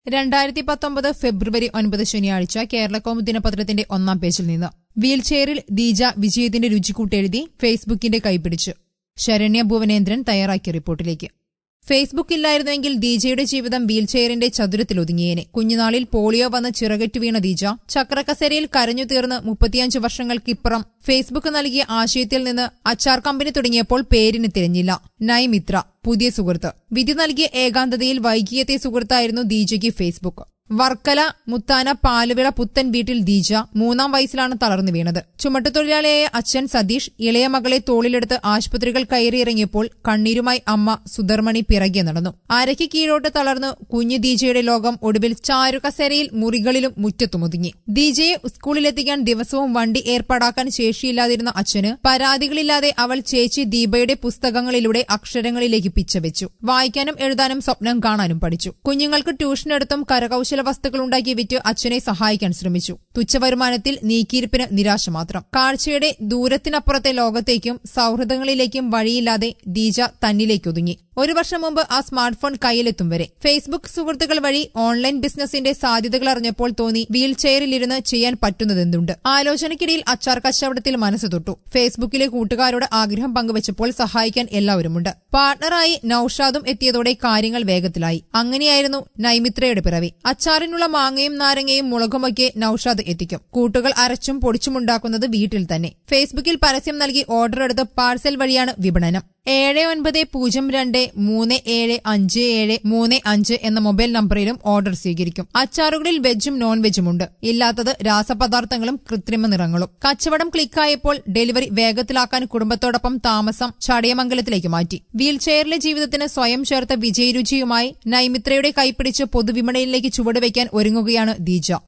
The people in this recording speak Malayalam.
രണ്ടായിരത്തി പത്തൊമ്പത് ഫെബ്രുവരി ഒൻപത് ശനിയാഴ്ച കേരളകൗമുദി ദിനപത്രത്തിന്റെ ഒന്നാം പേജിൽ നിന്ന് വീൽചെയറിൽ ദീജ വിജയത്തിന്റെ രുചിക്കൂട്ടെഴുതി ഫേസ്ബുക്കിന്റെ കൈപിടിച്ചു ശരണ്യ ഭുവനേന്ദ്രൻ തയ്യാറാക്കിയ റിപ്പോർട്ടിലേക്ക് ഫേസ്ബുക്ക് ഇല്ലായിരുന്നുവെങ്കിൽ ദീജയുടെ ജീവിതം വീൽചെയറിന്റെ ചതുരത്തിൽ ഒതുങ്ങിയേനെ കുഞ്ഞുനാളിൽ പോളിയോ വന്ന് ചിറകറ്റു വീണ ദീജ ചക്രക്കസേരയിൽ കരഞ്ഞു തീർന്ന് മുപ്പത്തിയഞ്ച് വർഷങ്ങൾക്കിപ്പുറം ഫേസ്ബുക്ക് നൽകിയ ആശയത്തിൽ നിന്ന് അച്ചാർ കമ്പനി തുടങ്ങിയപ്പോൾ പേരിന് തിരഞ്ഞില്ല നൈമിത്ര പുതിയ സുഹൃത്ത് വിധി നൽകിയ ഏകാന്തതയിൽ വൈകിയെത്തിയ സുഹൃത്തായിരുന്നു ദീജയ്ക്ക് ഫേസ്ബുക്ക് വർക്കല മുത്താന പാലുവിള പുത്തൻ വീട്ടിൽ ദീജ മൂന്നാം വയസ്സിലാണ് തളർന്നു വീണത് ചുമട്ടുതൊഴിലാളിയായ അച്ഛൻ സതീഷ് ഇളയ മകളെ തോളിലെടുത്ത് ആശുപത്രികൾ കയറിയിറങ്ങിയപ്പോൾ കണ്ണീരുമായി അമ്മ സുധർമണി പിറകെ നടന്നു അരയ്ക്ക് കീഴോട്ട് തളർന്നു കുഞ്ഞു ദീജയുടെ ലോകം ഒടുവിൽ ചാരുകസേരയിൽ മുറികളിലും മുറ്റത്തുമൊതുങ്ങി ദീജയെ സ്കൂളിലെത്തിക്കാൻ ദിവസവും വണ്ടി ഏർപ്പാടാക്കാൻ ശേഷിയില്ലാതിരുന്ന അച്ഛന് പരാതികളില്ലാതെ അവൾ ചേച്ചി ദീപയുടെ പുസ്തകങ്ങളിലൂടെ അക്ഷരങ്ങളിലേക്ക് പിച്ചവെച്ചു വായിക്കാനും എഴുതാനും സ്വപ്നം കാണാനും പഠിച്ചു കുഞ്ഞുങ്ങൾക്ക് ട്യൂഷനെടുത്തും കരകൌശല വസ്തുക്കൾ ഉണ്ടാക്കി വിറ്റ് അച്ഛനെ സഹായിക്കാൻ ശ്രമിച്ചു തുച്ഛവരുമാനത്തിൽ നീക്കിയിരിപ്പിന് നിരാശ മാത്രം കാഴ്ചയുടെ ദൂരത്തിനപ്പുറത്തെ ലോകത്തേക്കും സൌഹൃദങ്ങളിലേക്കും വഴിയില്ലാതെ ദീജ തന്നിലേക്കൊതുങ്ങി ഒരു വർഷം മുമ്പ് ആ സ്മാർട്ട് ഫോൺ കയ്യിലെത്തും വരെ ഫേസ്ബുക്ക് സുഹൃത്തുക്കൾ വഴി ഓൺലൈൻ ബിസിനസിന്റെ സാധ്യതകൾ അറിഞ്ഞപ്പോൾ തോന്നി വീൽ ചെയറിലിരുന്ന് ചെയ്യാൻ പറ്റുന്നതെന്തുണ്ട് ആലോചനയ്ക്കിടയിൽ അച്ചാർ കച്ചവടത്തിൽ മനസ്സ് തൊട്ടു ഫേസ്ബുക്കിലെ കൂട്ടുകാരോട് ആഗ്രഹം പങ്കുവച്ചപ്പോൾ സഹായിക്കാൻ എല്ലാവരുമുണ്ട് പാർട്ണറായി നൌഷാദും എത്തിയതോടെ കാര്യങ്ങൾ വേഗത്തിലായി അങ്ങനെയായിരുന്നു നൈമിത്രയുടെ പിറവി അച്ചാറിനുള്ള മാങ്ങയും നാരങ്ങയും മുളകുമൊക്കെ നൌഷാദ് എത്തിക്കും കൂട്ടുകൾ അരച്ചും പൊടിച്ചുമുണ്ടാക്കുന്നത് വീട്ടിൽ തന്നെ ഫേസ്ബുക്കിൽ പരസ്യം നൽകി ഓർഡർ എടുത്ത് പാഴ്സൽ വഴിയാണ് വിപണനം ഏഴ് ഒൻപത് പൂജ്യം രണ്ട് മൂന്ന് ഏഴ് അഞ്ച് ഏഴ് മൂന്ന് അഞ്ച് എന്ന മൊബൈൽ നമ്പറിലും ഓർഡർ സ്വീകരിക്കും അച്ചാറുകളിൽ വെജും നോൺ വെജും ഉണ്ട് ഇല്ലാത്തത് രാസപദാർത്ഥങ്ങളും കൃത്രിമ നിറങ്ങളും കച്ചവടം ക്ലിക്കായപ്പോൾ ഡെലിവറി വേഗത്തിലാക്കാൻ കുടുംബത്തോടൊപ്പം താമസം ചടയമംഗലത്തിലേക്ക് മാറ്റി വീൽചെയറിലെ ജീവിതത്തിന് സ്വയം ചേർത്ത വിജയരുചിയുമായി നൈമിത്രയുടെ കൈപ്പിടിച്ച് പൊതുവിപണിയിലേക്ക് ചുവടുവയ്ക്കാൻ ഒരുങ്ങുകയാണ് ദീജ